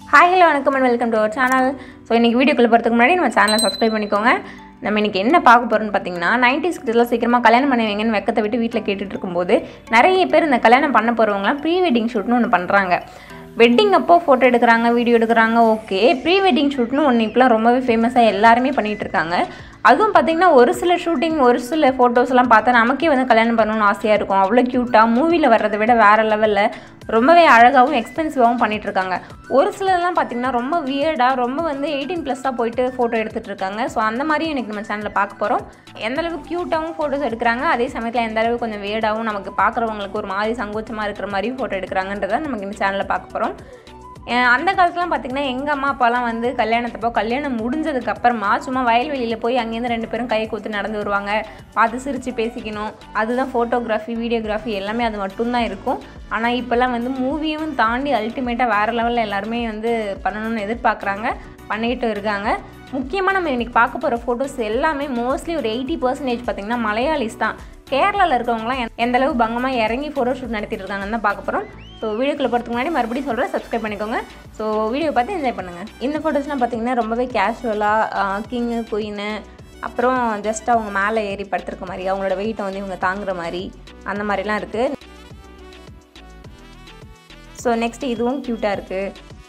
hi hello வணக்கம் and welcome to our channel so இன்றைக்கி வீடியோக்குள்ளே போகிறதுக்கு முன்னாடி நம்ம சேனலை சப்ஸ்கிரைப் பண்ணிக்கோங்க நம்ம இன்றைக்கி என்ன பார்க்க போகிறோம்னு பார்த்தீங்கன்னா நைன்டிஸ் கிட்டலாம் சீக்கிரமாக கல்யாணம் பண்ணி வைங்கன்னு வெக்கத்தை விட்டு வீட்டில் கேட்டுட்டு இருக்கும்போது நிறைய பேர் இந்த கல்யாணம் பண்ண போகிறவங்களாம் ப்ரீ வெட்டிங் ஷூட்னு ஒன்று பண்ணுறாங்க வெட்டிங் அப்போ ஃபோட்டோ எடுக்கிறாங்க வீடியோ எடுக்கிறாங்க ஓகே ப்ரீ வெட்டிங் ஷூட்னு ஒன்று இப்போலாம் ரொம்பவே ஃபேமஸாக எல்லாருமே பண்ணிகிட்டு இருக்காங்க அதுவும் பார்த்திங்கன்னா ஒரு சில ஷூட்டிங் ஒரு சில ஃபோட்டோஸ்லாம் பார்த்தா நமக்கே வந்து கல்யாணம் பண்ணணும்னு ஆசையாக இருக்கும் அவ்வளோ க்யூட்டாக மூவியில் வர்றதை விட வேறு லெவலில் ரொம்பவே அழகாகவும் எக்ஸ்பென்சிவாகவும் பண்ணிட்டு இருக்காங்க ஒரு சிலர்லாம் பார்த்திங்கன்னா ரொம்ப வியர்டாக ரொம்ப வந்து எயிட்டீன் ப்ளஸ்ஸாக போயிட்டு ஃபோட்டோ எடுத்துகிட்டு இருக்காங்க ஸோ அந்த மாதிரியும் எனக்கு நம்ம சேனலில் பார்க்க போகிறோம் எந்த அளவுக்கு க்யூட்டாகவும் ஃபோட்டோஸ் எடுக்கிறாங்க அதே சமயத்தில் எந்த அளவுக்கு கொஞ்சம் வியர்டாகவும் நமக்கு பார்க்குறவங்களுக்கு ஒரு மாதிரி சங்கோச்சமாக இருக்கிற மாதிரியும் ஃபோட்டோ எடுக்கிறாங்கன்றதை நமக்கு இந்த சேனலில் பார்க்க போகிறோம் அஹ் அந்த காலத்துலாம் பார்த்திங்கன்னா எங்கள் அம்மா அப்பாலாம் வந்து கல்யாணத்தப்போ கல்யாணம் முடிஞ்சதுக்கு அப்புறமா சும்மா வயல்வெளியில் போய் அங்கேருந்து ரெண்டு பேரும் கை கூத்து நடந்து வருவாங்க பார்த்து சிரித்து பேசிக்கணும் அதுதான் ஃபோட்டோகிராஃபி வீடியோகிராஃபி எல்லாமே அது மட்டும்தான் இருக்கும் ஆனால் இப்போல்லாம் வந்து மூவியும் தாண்டி அல்டிமேட்டாக வேறு லெவலில் எல்லாருமே வந்து பண்ணணும்னு எதிர்பார்க்குறாங்க பண்ணிக்கிட்டு இருக்காங்க முக்கியமாக நம்ம இன்றைக்கி பார்க்க போகிற ஃபோட்டோஸ் எல்லாமே மோஸ்ட்லி ஒரு எயிட்டி பர்சன்டேஜ் பார்த்திங்கன்னா மலையாளிஸ் தான் கேரளாவில் இருக்கவங்களாம் எந்த- எந்த அளவு பங்கமாக இறங்கி ஃபோட்டோ ஷூட் நடத்திட்டு இருக்காங்கன்னு தான் பார்க்க போகிறோம் ஸோ வீடியோக்குள்ள போகிறதுக்கு முன்னாடி மறுபடியும் சொல்கிறேன் சப்ஸ்கிரைப் பண்ணிக்கோங்க ஸோ வீடியோ பார்த்து என்ஜாய் பண்ணுங்கள் இந்த ஃபோட்டோஸ்லாம் பார்த்தீங்கன்னா ரொம்பவே கேஷுவலாக கிங்கு குயின்னு அப்புறம் ஜஸ்ட் அவங்க மேலே ஏறி படுத்திருக்க மாதிரி அவங்களோட வெயிட்டை வந்து இவங்க தாங்குற மாதிரி அந்த மாதிரிலாம் இருக்குது ஸோ நெக்ஸ்ட் இதுவும் க்யூட்டாக இருக்குது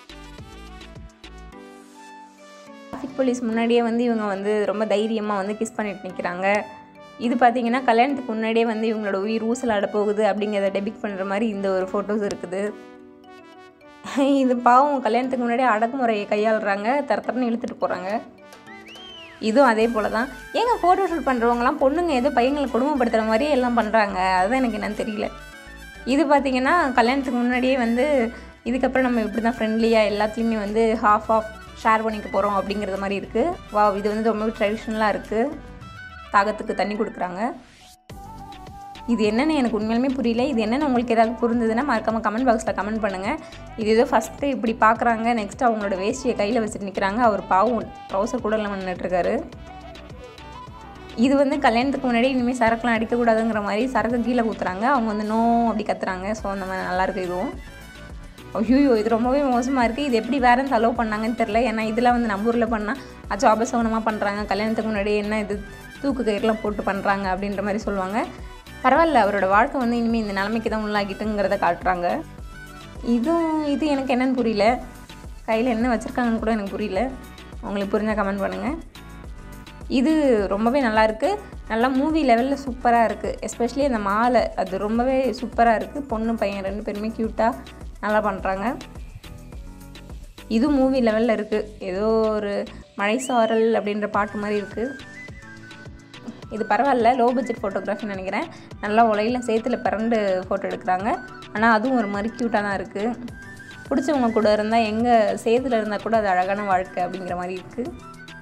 டிராஃபிக் போலீஸ் முன்னாடியே வந்து இவங்க வந்து ரொம்ப தைரியமாக வந்து கிஸ் பண்ணிட்டு நிற்கிறாங்க இது பார்த்தீங்கன்னா கல்யாணத்துக்கு முன்னாடியே வந்து இவங்களோட உயிர் ஊசலாட போகுது அப்படிங்கிறத டெபிக் பண்ணுற மாதிரி இந்த ஒரு ஃபோட்டோஸ் இருக்குது இது பாவம் கல்யாணத்துக்கு முன்னாடியே அடக்குமுறையை கையாளுறாங்க தரத்தரன்னு இழுத்துட்டு போகிறாங்க இதுவும் அதே போல் தான் ஏங்க ஃபோட்டோ ஷூட் பண்ணுறவங்களாம் பொண்ணுங்க ஏதோ பையங்களை கொடுமைப்படுத்துகிற மாதிரியே எல்லாம் பண்ணுறாங்க அதுதான் எனக்கு என்னன்னு தெரியல இது பார்த்திங்கன்னா கல்யாணத்துக்கு முன்னாடியே வந்து இதுக்கப்புறம் நம்ம இப்படி தான் ஃப்ரெண்ட்லியாக எல்லாத்துலேயுமே வந்து ஹாஃப் ஆஃப் ஷேர் பண்ணிக்க போகிறோம் அப்படிங்கிறது மாதிரி இருக்குது வா இது வந்து ரொம்ப ட்ரெடிஷ்னலாக இருக்குது தாகத்துக்கு தண்ணி கொடுக்குறாங்க இது என்னென்னு எனக்கு உண்மையிலுமே புரியல இது என்னென்னு உங்களுக்கு ஏதாவது புரிந்ததுன்னா மறக்காமல் கமெண்ட் பாக்ஸில் கமெண்ட் பண்ணுங்கள் இது ஏதோ ஃபஸ்ட்டு இப்படி பார்க்குறாங்க நெக்ஸ்ட் அவங்களோட வேஷ்டியை கையில் வச்சுட்டு நிற்கிறாங்க அவர் பாவம் ட்ரௌசர் கூட இல்லாமல் நின்றுட்டுருக்காரு இது வந்து கல்யாணத்துக்கு முன்னாடி இனிமேல் சரக்குலாம் அடிக்கக்கூடாதுங்கிற மாதிரி சரக்கு கீழே ஊற்றுறாங்க அவங்க வந்து நோ அப்படி கத்துறாங்க ஸோ அந்த மாதிரி நல்லாயிருக்கு இதுவும் ஐயோ இது ரொம்பவே மோசமாக இருக்குது இது எப்படி வேறன்னு செலவு பண்ணாங்கன்னு தெரில ஏன்னா இதெல்லாம் வந்து நம்ம ஊரில் பண்ணால் அச்சோ அபசவனமாக பண்ணுறாங்க கல்யாணத்துக்கு முன்னாடி என்ன இது தூக்கு கயிறுலாம் போட்டு பண்ணுறாங்க அப்படின்ற மாதிரி சொல்லுவாங்க பரவாயில்ல அவரோட வாழ்க்கை வந்து இனிமேல் இந்த நிலைமைக்கு தான் உள்ளாகிட்டுங்கிறத காட்டுறாங்க இதுவும் இது எனக்கு என்னன்னு புரியல கையில் என்ன வச்சுருக்காங்கன்னு கூட எனக்கு புரியல உங்களுக்கு புரிஞ்சால் கமெண்ட் பண்ணுங்கள் இது ரொம்பவே நல்லா இருக்கு நல்லா மூவி லெவலில் சூப்பராக இருக்குது எஸ்பெஷலி அந்த மாலை அது ரொம்பவே சூப்பராக இருக்குது பொண்ணு பையன் ரெண்டு பேருமே க்யூட்டாக நல்லா பண்ணுறாங்க இது மூவி லெவலில் இருக்குது ஏதோ ஒரு மழை சாரல் அப்படின்ற பாட்டு மாதிரி இருக்குது இது பரவாயில்ல லோ பட்ஜெட் ஃபோட்டோகிராஃபின்னு நினைக்கிறேன் நல்லா உலையில் சேத்துல பிறண்டு ஃபோட்டோ எடுக்கிறாங்க ஆனால் அதுவும் ஒரு மாதிரி க்யூட்டாக தான் இருக்குது பிடிச்சவங்க கூட இருந்தால் எங்கே சேத்துல இருந்தால் கூட அது அழகான வாழ்க்கை அப்படிங்கிற மாதிரி இருக்குது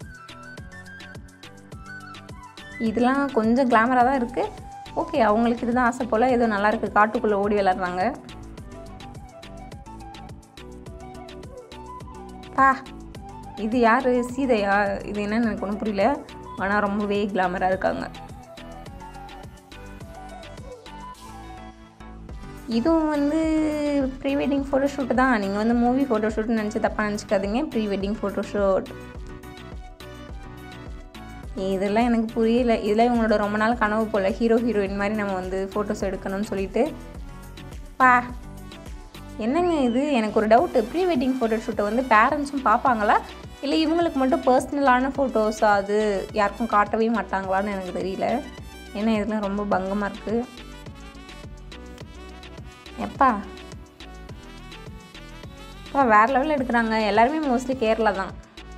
இதெல்லாம் கொஞ்சம் கிளாமராக தான் இருக்குது ஓகே அவங்களுக்கு இதுதான் ஆசை போல் ஏதோ நல்லா இருக்குது காட்டுக்குள்ளே ஓடி விளாட்றாங்க பா இது யார் சீதையா இது என்னன்னு எனக்கு ஒன்றும் புரியல ஆனால் ரொம்பவே கிளாமராக இருக்காங்க இதுவும் வந்து ப்ரீ வெட்டிங் ஃபோட்டோஷூட் தான் நீங்கள் வந்து மூவி ஃபோட்டோஷூட்னு நினச்சி தப்பாக நினச்சிக்காதீங்க ப்ரீ வெட்டிங் ஃபோட்டோஷூட் இதெல்லாம் எனக்கு புரியல இதெல்லாம் இவங்களோட ரொம்ப நாள் கனவு போல் ஹீரோ ஹீரோயின் மாதிரி நம்ம வந்து ஃபோட்டோஸ் எடுக்கணும்னு சொல்லிட்டு பா என்னங்க இது எனக்கு ஒரு டவுட்டு ப்ரீ வெட்டிங் ஃபோட்டோஷூட்டை வந்து பேரண்ட்ஸும் பார்ப்பாங்களா இல்லை இவங்களுக்கு மட்டும் பர்சனலான ஃபோட்டோஸா அது யாருக்கும் காட்டவே மாட்டாங்களான்னு எனக்கு தெரியல ஏன்னா இதெல்லாம் ரொம்ப பங்கமாக இருக்குது எப்பா அப்பா வேறு லெவலில் எடுக்கிறாங்க எல்லாருமே மோஸ்ட்லி கேரளா தான்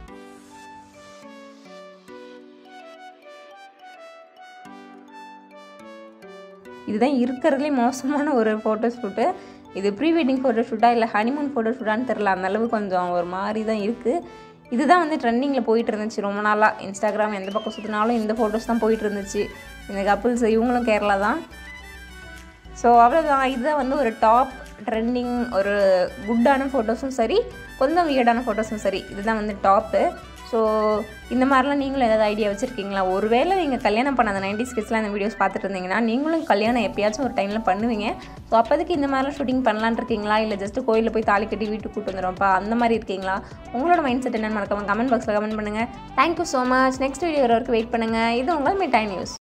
இதுதான் இருக்கிறதுலே மோசமான ஒரு ஃபோட்டோ ஷூட்டு இது ப்ரீ வெட்டிங் ஃபோட்டோ ஷூட்டா இல்லை ஹனிமூன் ஃபோட்டோ ஷூட்டான்னு தெரில அந்த அளவு கொஞ்சம் ஒரு மாதிரி தான் இருக்குது இதுதான் வந்து ட்ரெண்டிங்கில் போயிட்டு இருந்துச்சு ரொம்ப நாளாக இன்ஸ்டாகிராம் எந்த பக்கம் சுற்றினாலும் இந்த ஃபோட்டோஸ் தான் போயிட்டு இருந்துச்சு இந்த கப்புள்ஸ் இவங்களும் கேரளா தான் ஸோ அவ்வளோதான் இதுதான் வந்து ஒரு டாப் ட்ரெண்டிங் ஒரு குட்டான ஃபோட்டோஸும் சரி கொஞ்சம் வியர்டான ஃபோட்டோஸும் சரி இதுதான் வந்து டாப்பு ஸோ இந்த மாதிரிலாம் நீங்களும் ஏதாவது ஐடியா வச்சுருக்கீங்களா ஒருவேளை நீங்கள் கல்யாணம் பண்ண அந்த நைன்டி ஸ்கிட்ஸ்லாம் இந்த வீடியோஸ் பார்த்துட்டு இருந்தீங்கன்னா நீங்களும் கல்யாணம் எப்பயாச்சும் ஒரு டைமில் பண்ணுவீங்க ஸோ அப்போதைக்கு இந்த மாதிரிலாம் ஷூட்டிங் பண்ணலான்னு இருக்கீங்களா இல்லை ஜஸ்ட் கோயிலில் போய் தாலி கட்டி வீட்டுக்கு கூட்டு வந்துடும்ப்பா அந்த மாதிரி இருக்கீங்களா உங்களோட மைண்ட் செட் என்னன்னு மறக்காம கமெண்ட் பாக்ஸில் கமெண்ட் பண்ணுங்கள் thank you so much next video வரைக்கும் வெயிட் பண்ணுங்கள் இது உங்கள் மிட்டாய் நியூஸ்